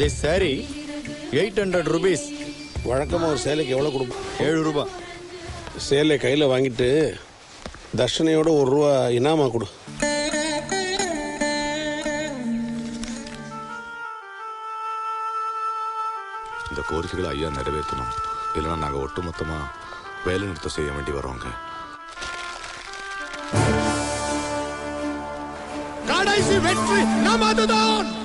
this saree eight hundred rupees வழக்கமாக ஒரு சேலைக்கு எவ்வளோ கொடுப்போம் ஏழு ரூபாய் சேலை கையில் வாங்கிட்டு தர்ஷனையோட ஒரு ரூபா இனாமா கொடு இந்த கோரிக்கைகளை ஐயா நிறைவேற்றணும் இல்லைன்னா நாங்கள் ஒட்டுமொத்தமாக வேலை நிறுத்தம் செய்ய வேண்டி வரோங்க கடைசி வெற்றி நமதுதான்